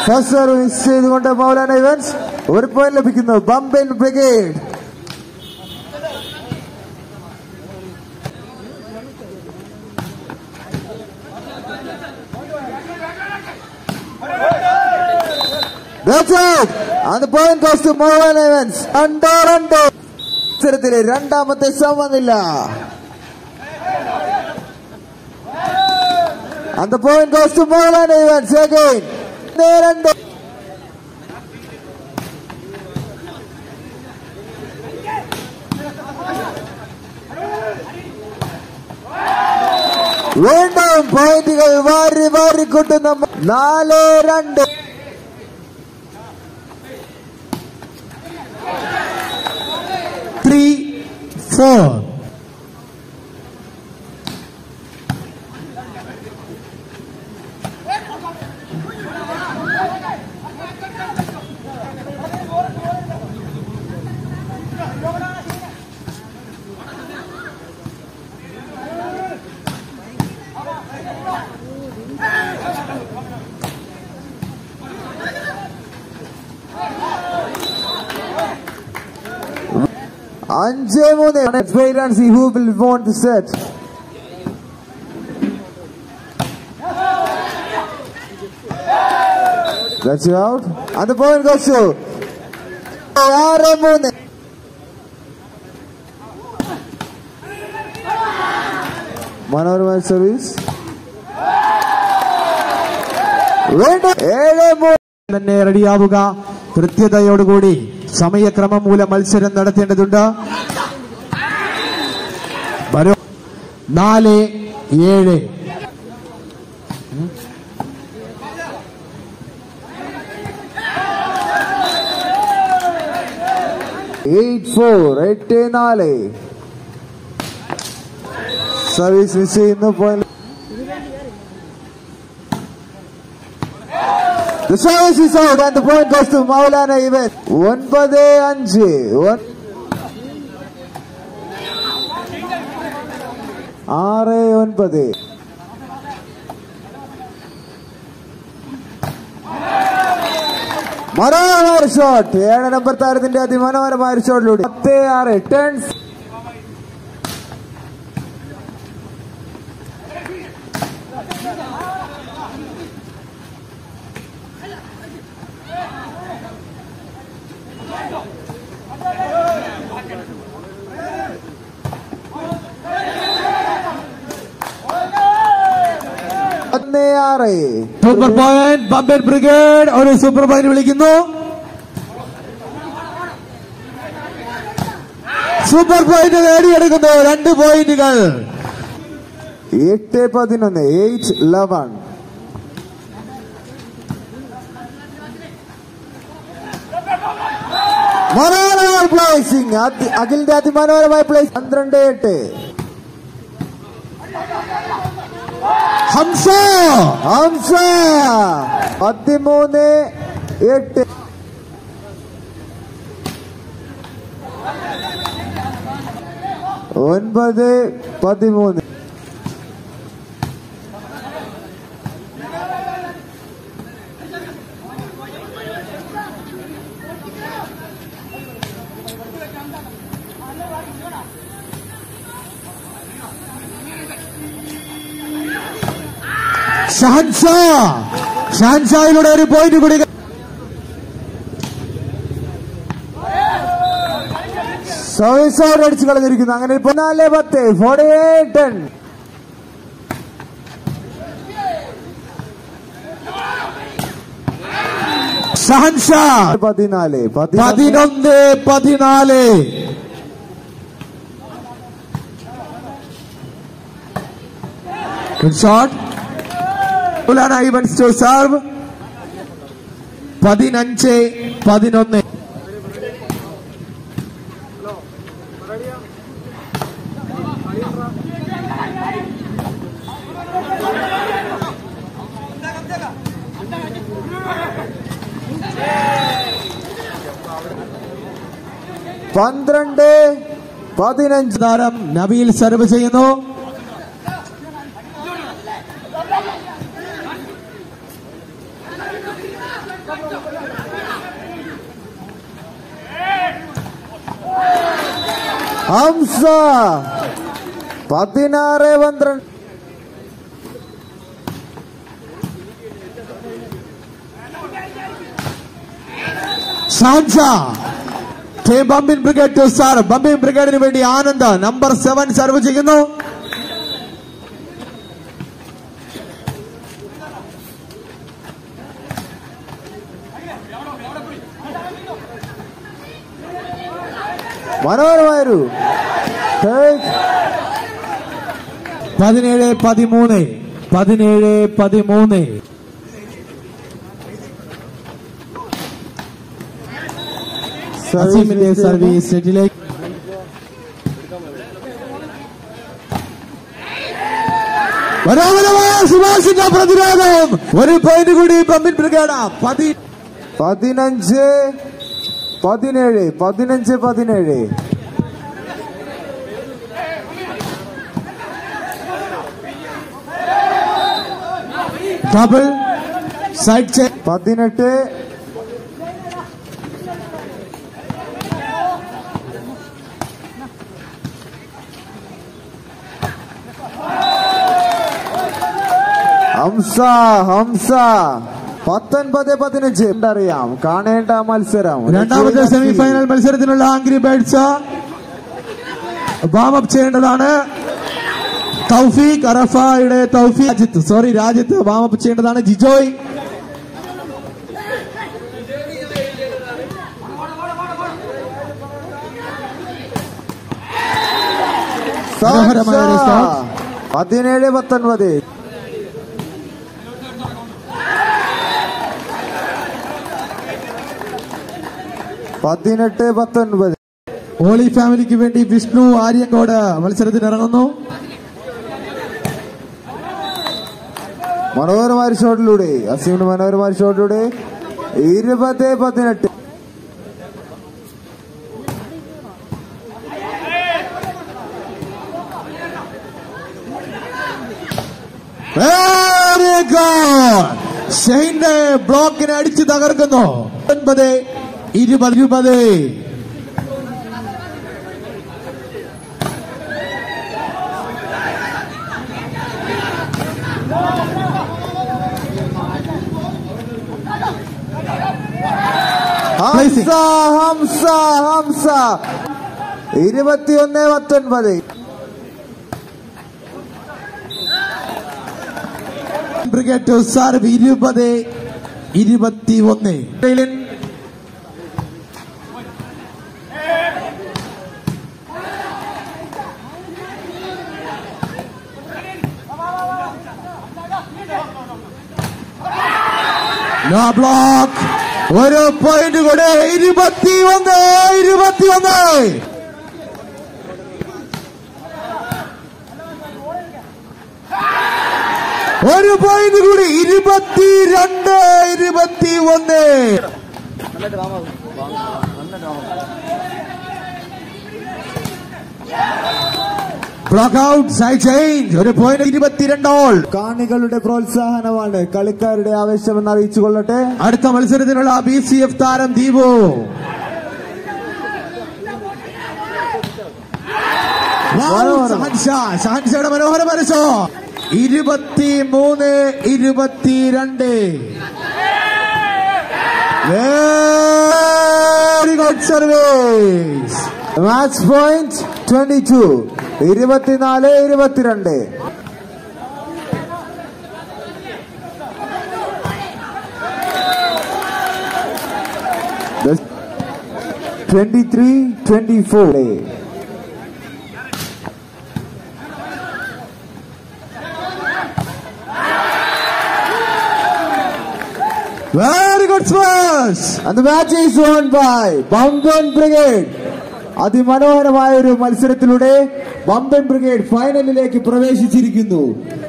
First service ചെയ്തുകൊണ്ട് Maulana events ഒരു point ലഭിക്കുന്നു ബംബൻ brigade That's it. And the point goes to Mohan Evans. രണ്ട് രണ്ട് മത്സരത്തിലെ രണ്ടാമത്തെ സമനില And the point goes to Mohan Evans again. രണ്ട് രണ്ട് വീണ്ടും പോയിന്റുകൾ വാരി വാരി കൂട്ടുന്ന നാല് രണ്ട് three, four. അഞ്ച് മൂന്ന് Let's wait and see who will want the set. That's you out. And the point goes to ആറ് മൂന്ന് മനോഹരമായ സർവീസ് വീണ്ടും ഏഴ് മൂന്ന് തന്നെ റെഡിയാവുക കൃത്യതയോടുകൂടി സമയക്രമം മൂലം മത്സരം നടത്തേണ്ടതുണ്ട് വരൂ നാല് ഏഴ് എയ്റ്റ് ഫോർ എട്ട് നാല് സർവീസ് മിസ് ചെയ്യുന്നു point The service is out and the point goes to Maulana Event. ഒൻപത് അഞ്ച് ഒൻ- ആറ് ഒൻപത് മനോഹരമായ ഒരു ഷോട്ട് ഏഴ് നമ്പർ താരത്തിന്റെ അതിമനോഹരമായ ഒരു ഷോട്ടിലൂടെ പത്ത് ആറ് ടേൺസ് ഒന്ന് ആറ് സൂപ്പർ പോയിന്റ് ബമ്പൻ ബ്രിഗേഡ് ഒരു സൂപ്പർ പോയിന്റ് വിളിക്കുന്നു സൂപ്പർ പോയിന്റ് നേടിയെടുക്കുന്നു രണ്ട് പോയിന്റുകൾ എട്ട് പതിനൊന്ന് എയ്റ്റ് ലെവൻ മനോഹരമായ പ്ലേസിംഗ് അഖിലിന്റെ അതിമനോഹരമായ പ്ലേസ് പന്ത്രണ്ട് എട്ട് ഹംസ ഹംസ പതിമൂന്ന് എട്ട് ഒൻപത് പതിമൂന്ന് ഷഹൻഷ ഷഹൻഷായിലൂടെ ഒരു പോയിന്റ് കൂടി സർവീസ് ഔട്ട് അടിച്ചു കളഞ്ഞിരിക്കുന്നു അങ്ങനെ പതിനാല് പത്ത് ഫോർട്ടി എയ്റ്റ് ടെൻ ഷഹൻഷ പതിനാല് പതിനൊന്ന് പതിനൊന്ന് പതിനാല് Good shot. Ulana Evans to serve. പതിനഞ്ച് പതിനൊന്ന് പന്ത്രണ്ട് പതിനഞ്ച് താരം നബീൽ സർവ് ചെയ്യുന്നു ഹംസ പതിനാറ് പന്ത്രണ്ട് ഷാൻഷ ടീം ബംബിൻ ബ്രിഗേഡ് ടു സാർ ബംബിൻ ബ്രിഗേഡിന് വേണ്ടി ആനന്ദ് നമ്പർ സെവൻ സർവ് ചെയ്യുന്നു മനോഹരമായൊരു take. പതിനേഴ് പതിമൂന്ന് പതിനേഴ് പതിമൂന്ന് അസീമിന്റെ സർവീസ് സെറ്റിലേക്ക് മനോഹരമായ സുഭാഷിന്റെ പ്രതിരോധം ഒരു പോയിന്റ് കൂടി ബംബിൻ ബ്രിഗേഡ് പതി പതിനഞ്ച് പതിനേഴ് പതിനഞ്ച് പതിനേഴ് ഡബിൾ സൈഡ് ചെ പതിനെട്ട് ഹംസ ഹംസ പത്തൊൻപത് പതിനഞ്ച് എന്തറിയാം കാണേണ്ട മത്സരം രണ്ടാമത്തെ സെമി ഫൈനൽ മത്സരത്തിനുള്ള ആംഗ്രി ബേഡ്സ് വാമപ്പ് ചെയ്യേണ്ടതാണ് തൗഫീഖ് അറഫയുടെ തൗഫീഖ് രാജിത്ത് സോറി രാജിത്ത് വാമപ്പ് ചെയ്യേണ്ടതാണ് ജിജോയ് മനോഹരമായ ഒരു സാക്ഷാ. start. പതിനേഴ് പത്തൊൻപത് പതിനെട്ട് പത്തൊൻപത് ഹോളി ഫാമിലിക്ക് വേണ്ടി വിഷ്ണു ആര്യങ്കോട് മത്സരത്തിന് ഇറങ്ങുന്നു മനോഹരമായ ഒരു ഷോട്ടിലൂടെ അസീമിന് മനോഹരമായ ഒരു ഷോട്ടിലൂടെ ഇരുപത് പതിനെട്ട് Very good. ഷെയ്ന്റെ ബ്ലോക്കിനെ അടിച്ച് തകർക്കുന്നു ഒൻപത് ഇരുപത് ഇരുപത് ഹംസ ഹംസ ഹംസ ഇരുപത്തിയൊന്ന് പത്തൊൻപത് ബ്രിഗേഡ് ടു സർവ് ഇരുപത് ഇരുപത്തി ഒന്ന് നോ ബ്ലോക്ക് ഒരു പോയിന്റ് കൂടെ ഇരുപത്തി ഒന്ന് ഇരുപത്തി ഒന്ന് ഒരു പോയിന്റ് കൂടി ഇരുപത്തിരണ്ട് ഇരുപത്തി ഒന്ന് ബ്ലോക്ക് ഔട്ട് സൈഡ് ചേഞ്ച് ഒരു പോയിന്റ് ഇരുപത്തിരണ്ട് ഓൾ കാണികളുടെ പ്രോത്സാഹനമാണ് കളിക്കാരുടെ ആവേശമെന്ന് അറിയിച്ചു കൊള്ളട്ടെ അടുത്ത മത്സരത്തിനുള്ള ബി സി എഫ് താരം ദീപു മനോഹരം. ഷഹൻഷാ ഷഹൻഷയുടെ മനോഹര മനസ്സോ ഇരുപത്തി മൂന്ന് ഇരുപത്തിരണ്ട് very good service match point twenty two ഇരുപത്തിനാല് ഇരുപത്തിരണ്ട് twenty three twenty four very good സ്പേഴ്സ് And the match is won by ബമ്പൻ ബ്രിഗേഡ് അതിമനോഹരമായ ഒരു മത്സരത്തിലൂടെ ബമ്പൻ ബ്രിഗേഡ് ഫൈനലിലേക്ക് പ്രവേശിച്ചിരിക്കുന്നു